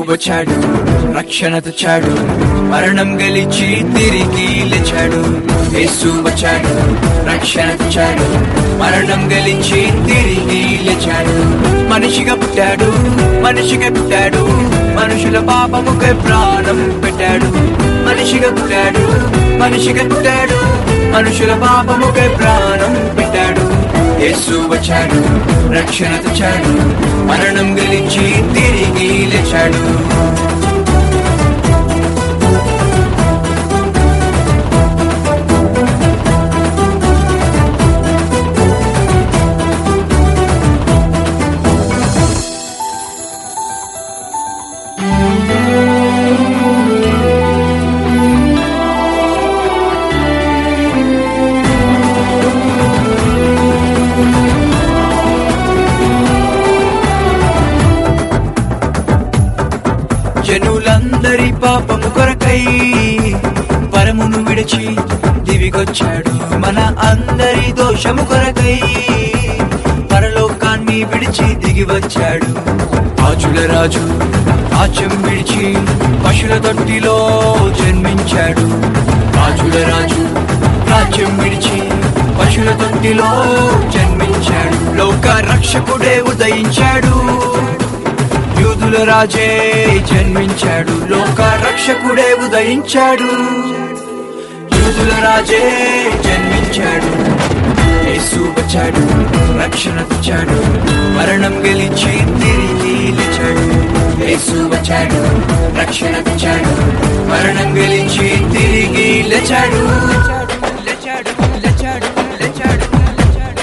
వచ్చాడు రక్షణ తెచ్చాడు మరణం గెలిచి తిరిగి లేచాడు యేసు వచ్చాడు రక్షణ తెచ్చాడు మరణం గెలిచి తిరిగి లేచాడు మనిషిగా పుట్టాడు మనిషిగా పుట్టాడు మనుషుల పాపముకై ప్రాణం పెట్టాడు మనిషిగా పుట్టాడు మనిషిగా పుట్టాడు మనుషుల పాపముకై ప్రాణం పెట్టాడు యేసు వచ్చాడు రక్షణ తెచ్చాడు మరణం గెలిచి తిరిగి లేచాడు జనులందరి పాపము కొరకై పరమును విడిచి దివిగొచ్చాడు మన అందరి దోషము కొరకై పరలోకాన్ని విడిచి దిగి వచ్చాడు రాజుల రాజు రాజ్యం విడిచి పశుల తొట్టిలో జన్మించాడు రాజుల రాజు రాజ్యం విడిచి పశుల తొట్టిలో జన్మించాడు లోక రక్షకుడే ఉదయించాడు యూదుల రాజే జన్మించాడు లోక రక్షకుడే ఉదయించాడు యూదుల రాజే జన్మించాడు యేసు వచ్చాడు రక్షణ తెచ్చాడు మరణం గెలిచి తిరిగి లేచాడు యేసు వచ్చాడు రక్షణ తెచ్చాడు మరణం గెలిచి తిరిగి లేచాడు లేచాడు లేచాడు లేచాడు లేచాడు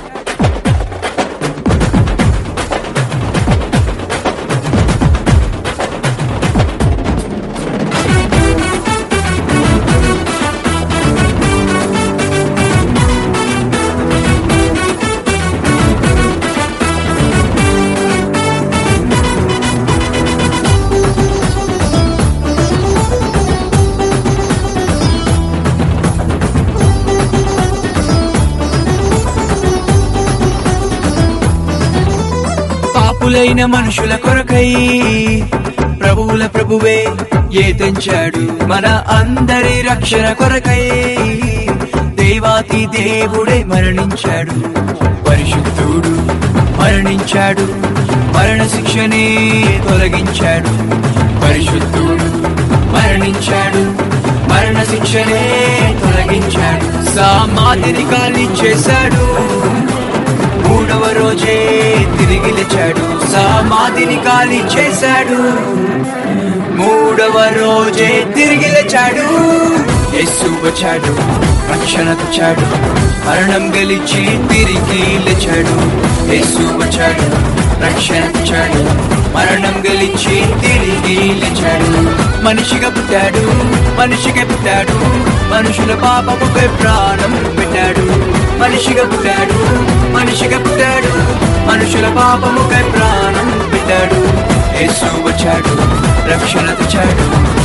పాపులైన మనుషుల కొరకై ప్రభువుల ప్రభువే ఏ తెంచాడు మన అందరి రక్షణ కొరకై దేవాతి దేవుడే మరణించాడు పరిశుద్ధుడు మరణించాడు మరణ శిక్షనే తొలగించాడు పరిశుద్ధుడు మరణించాడు మరణ శిక్షనే తొలగించాడు సామాధిని కాలి చేశాడు మూడవ రోజే తిరిగి లేచాడు సమాధిని ఖాళీ చేశాడు మూడవ రోజే తిరిగి లేచాడు యేసు వచ్చాడు రక్షణ తెచ్చాడు మరణం గెలిచి తిరిగి లేచాడు యేసు వచ్చాడు రక్షణ తెచ్చాడు మరణం గెలిచి తిరిగి లేచాడు మనిషిగా పుట్టాడు మనిషిగా పుట్టాడు మనుషుల పాపముకై ప్రాణం పెట్టాడు మనిషిగా పుట్టాడు మనిషిగా పుట్టాడు మనుషుల పాపముకై ప్రాణం పెట్టాడు యేసు వచ్చాడు రక్షణ తెచ్చాడు